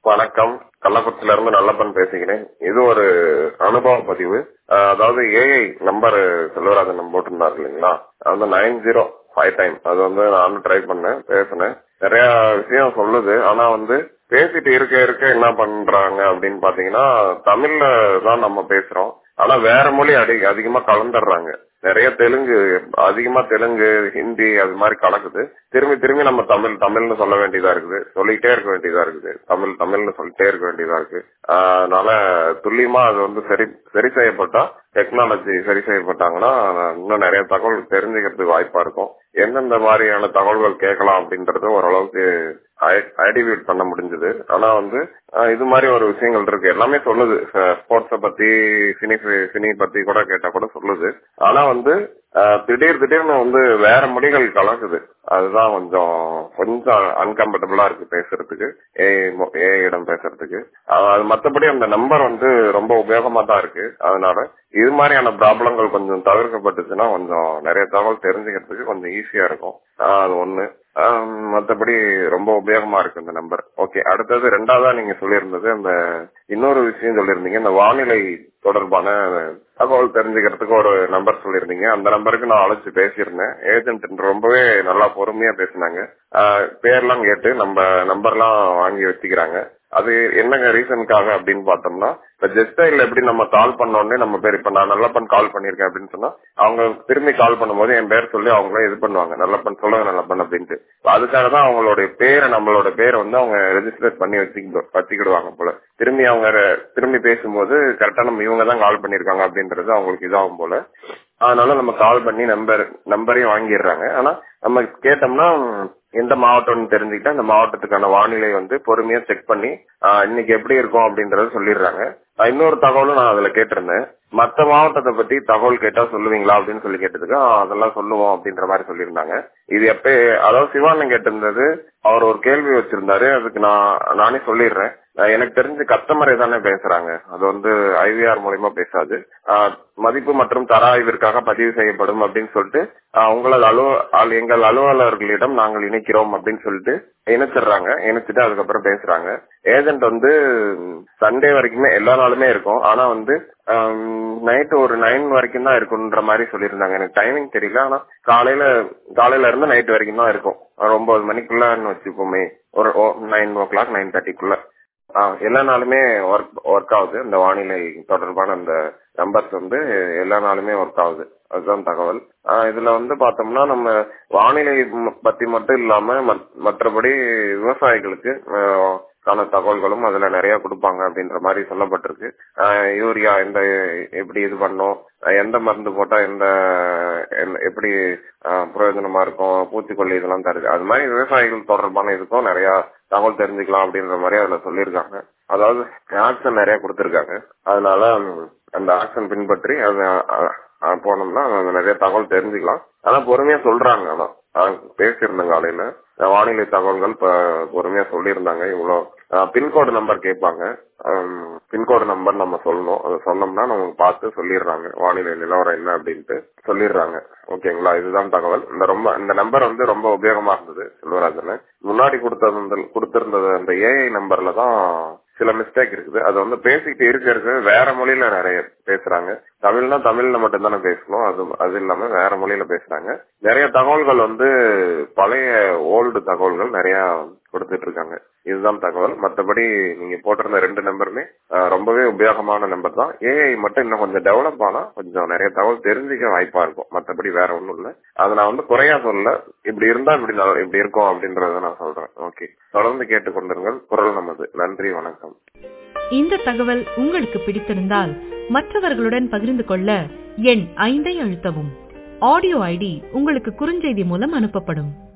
வணக்கம் கள்ளக்குறிச்சியில இருந்து நல்லப்பன் பேசுகிறேன் இது ஒரு அனுபவ பதிவு அஹ் அதாவது ஏஐ நம்பர் செல்வராஜன் நம்ம போட்டிருந்தாரு இல்லைங்களா அந்த நைன் ஜீரோ ஃபைவ் டைம் அது வந்து நானும் ட்ரை பண்ணேன் பேசினேன் நிறைய விஷயம் சொல்லுது ஆனா வந்து பேசிட்டு இருக்க இருக்க என்ன பண்றாங்க அப்படின்னு பாத்தீங்கன்னா தமிழ்ல தான் நம்ம பேசுறோம் ஆனா வேற மொழி அடி அதிகமா கலந்துடுறாங்க நிறைய தெலுங்கு அதிகமா தெலுங்கு ஹிந்தி அது மாதிரி கலக்குது திரும்பி திரும்பி நம்ம தமிழ் தமிழ்னு சொல்ல வேண்டியதா இருக்குது சொல்லிட்டே இருக்க வேண்டியதா இருக்குது தமிழ் தமிழ்னு சொல்லிட்டே இருக்க வேண்டியதா இருக்கு ஆஹ் அதனால துல்லியமா அது வந்து சரி சரி செய்யப்பட்டா டெக்னாலஜி சரி செய்யப்பட்டாங்கன்னா இன்னும் நிறைய தகவல் தெரிஞ்சுக்கிறதுக்கு வாய்ப்பா இருக்கும் எந்தெந்த மாதிரியான தகவல்கள் கேட்கலாம் அப்படின்றது ஓரளவுக்கு ஐடென்டிஃபைட் பண்ண முடிஞ்சது ஆனா வந்து ஆஹ் இது மாதிரி ஒரு விஷயங்கள் இருக்கு எல்லாமே சொல்லுது ஸ்போர்ட்ஸ பத்தி சினி சினி பத்தி கூட கேட்டா கூட சொல்லுது ஆனா வந்து ஆஹ் திடீர் திடீர்னு வந்து வேற மொழிகள் கலக்குது அதுதான் கொஞ்சம் கொஞ்சம் அன்கம்ஃபர்டபுளா இருக்கு பேசுறதுக்கு ஏ இடம் பேசுறதுக்கு ஆஹ் அது மத்தபடி அந்த நம்பர் வந்து ரொம்ப உபயோகமா தான் இருக்கு அதனால இது மாதிரியான ப்ராப்ளங்கள் கொஞ்சம் தவிர்க்கப்பட்டுச்சுன்னா கொஞ்சம் நிறைய தகவல் தெரிஞ்சுக்கிறதுக்கு கொஞ்சம் ஈஸியா இருக்கும் ஆஹ் அது ஒண்ணு மத்தபடி ரொம்ப உபயோகமா இருக்கு இந்த நம்பர் ஓகே அடுத்தது ரெண்டாவதா நீங்க சொல்லியிருந்தது அந்த இன்னொரு விஷயம் சொல்லியிருந்தீங்க இந்த வானிலை தொடர்பான தகவல் தெரிஞ்சுக்கிறதுக்கு ஒரு நம்பர் சொல்லியிருந்தீங்க அந்த நம்பருக்கு நான் அழைச்சு பேசியிருந்தேன் ஏஜென்ட் ரொம்பவே நல்லா பொறுமையா பேசினாங்க பேர்லாம் கேட்டு நம்ம நம்பர்லாம் வாங்கி வச்சுக்கிறாங்க அது என்னங்க ரீசனுக்காக அப்படின்னு பார்த்தோம்னா இப்ப ஜெஸ்டைல எப்படி நம்ம கால் பண்ண உடனே நம்ம பேர் இப்ப நான் நல்லப்பன் கால் பண்ணிருக்கேன் அப்படின்னு சொன்னா அவங்க திரும்பி கால் பண்ணும்போது என் பேர் சொல்லி அவங்களே இது பண்ணுவாங்க நல்லப்பன் சொல்லுங்க நல்லப்பன் அப்படின்ட்டு அதுக்காக தான் அவங்களுடைய பேரை நம்மளோட பேரை வந்து அவங்க ரெஜிஸ்டர் பண்ணி வச்சுக்கிட்டு வச்சுக்கிடுவாங்க போல திரும்பி அவங்க திரும்பி பேசும்போது கரெக்டா நம்ம இவங்க தான் கால் பண்ணிருக்காங்க அப்படின்றது அவங்களுக்கு இதாகும் போல அதனால நம்ம கால் பண்ணி நம்பர் நம்பரையும் வாங்கிடுறாங்க ஆனா நம்ம கேட்டோம்னா எந்த மாவட்டம்னு தெரிஞ்சுக்கிட்டா அந்த மாவட்டத்துக்கான வானிலை வந்து பொறுமையா செக் பண்ணி இன்னைக்கு எப்படி இருக்கும் அப்படின்றத சொல்லிடுறாங்க இன்னொரு தகவலும் நான் அதுல கேட்டிருந்தேன் மத்த மாவட்டத்தை பத்தி தகவல் கேட்டா சொல்லுவீங்களா அப்படின்னு சொல்லி கேட்டதுக்கு அதெல்லாம் சொல்லுவோம் அப்படின்ற மாதிரி சொல்லியிருந்தாங்க இது எப்ப அதாவது சிவானன் கேட்டிருந்தது அவர் ஒரு கேள்வி வச்சிருந்தாரு அதுக்கு நான் நானே சொல்லிடுறேன் எனக்கு தெரிஞ்சு கஸ்டமரே தானே பேசுறாங்க அது வந்து ஐவிஆர் மூலியமா பேசாது மதிப்பு மற்றும் தர ஆய்விற்காக பதிவு செய்யப்படும் அப்படின்னு சொல்லிட்டு உங்களது அலுவ எங்கள் அலுவலர்களிடம் நாங்கள் இணைக்கிறோம் அப்படின்னு சொல்லிட்டு இணைச்சிடுறாங்க இணைச்சிட்டு அதுக்கப்புறம் பேசுறாங்க ஏஜென்ட் வந்து சண்டே வரைக்குமே எல்லா நாளுமே இருக்கும் ஆனா வந்து நைட் ஒரு நைன் வரைக்கும் தான் இருக்குன்ற மாதிரி சொல்லியிருந்தாங்க எனக்கு டைமிங் தெரியல ஆனா காலையில காலையில இருந்து நைட் வரைக்கும் தான் இருக்கும் ஒரு ஒன்பது மணிக்குள்ளன்னு வச்சுப்போமே ஒரு நைன் ஓ கிளாக் நைன் தேர்ட்டிக்குள்ள எல்லா நாளுமே ஒர்க் ஒர்க் ஆகுது இந்த வானிலை தொடர்பான அந்த நம்பர்ஸ் வந்து எல்லா நாளுமே ஒர்க் ஆகுது அதுதான் தகவல் இதுல வந்து பார்த்தோம்னா நம்ம வானிலை பத்தி மட்டும் இல்லாம மற்றபடி விவசாயிகளுக்கு கான தகவல்களும் அதுல நிறைய கொடுப்பாங்க அப்படின்ற மாதிரி சொல்லப்பட்டிருக்கு யூரியா எந்த எப்படி இது பண்ணும் எந்த மருந்து போட்டா எந்த எப்படி பிரயோஜனமா இருக்கும் பூச்சிக்கொல்லி இதெல்லாம் தருது அது மாதிரி விவசாயிகள் தொடர்பான இதுக்கும் நிறைய தகவல் தெரிஞ்சுக்கலாம் அப்படின்ற மாதிரி அதுல சொல்லியிருக்காங்க அதாவது ஆக்ஷன் நிறைய கொடுத்திருக்காங்க அதனால அந்த ஆக்ஷன் பின்பற்றி அது போனோம்னா நிறைய தகவல் தெரிஞ்சுக்கலாம் ஆனா பொறுமையா சொல்றாங்க ஆனா பேசியிருந்தேன் காலையில வானிலை தகவல்கள் பொறுமையா சொல்லியிருந்தாங்க இவ்வளவு பின்கோடு நம்பர் கேட்பாங்க பின்கோடு நம்பர் நம்ம சொல்லணும் அதை சொன்னோம்னா நமக்கு பார்த்து சொல்லிடுறாங்க வானிலை நிலவரம் என்ன அப்படின்ட்டு சொல்லிடுறாங்க ஓகேங்களா இதுதான் தகவல் இந்த ரொம்ப இந்த நம்பர் வந்து ரொம்ப உபயோகமா இருந்தது செல்வராஜன் முன்னாடி கொடுத்தது கொடுத்திருந்தது அந்த ஏஐ நம்பர்ல தான் சில மிஸ்டேக் இருக்குது அது வந்து பேசிக்கிட்டு இருக்க இருக்க வேற மொழியில நிறைய பேசுறாங்க தமிழ்னா தமிழ்ல மட்டும் தானே பேசணும் அது அது இல்லாம வேற மொழியில பேசுறாங்க நிறைய தகவல்கள் வந்து பழைய ஓல்டு தகவல்கள் நிறைய கொடுத்துட்டு இருக்காங்க இதுதான் தகவல் மற்றபடி நீங்க போட்டிருந்த ரெண்டு நம்பருமே ரொம்பவே உபயோகமான நம்பர் தான் ஏஐ மட்டும் இன்னும் கொஞ்சம் டெவலப் ஆனா கொஞ்சம் நிறைய தகவல் தெரிஞ்சுக்க வாய்ப்பா இருக்கும் மற்றபடி வேற ஒண்ணும் இல்ல அதை நான் வந்து குறையா சொல்ல இப்படி இருந்தா இப்படி இப்படி இருக்கும் அப்படின்றத நான் சொல்றேன் ஓகே தொடர்ந்து கேட்டுக்கொண்டிருங்கள் குரல் நமது நன்றி வணக்கம் இந்த தகவல் உங்களுக்கு பிடித்திருந்தால் மற்றவர்களுடன் பகிர்ந்து கொள்ள எண் ஐந்தை அழுத்தவும் ஆடியோ ஐடி உங்களுக்கு குறுஞ்செய்தி மூலம் அனுப்பப்படும்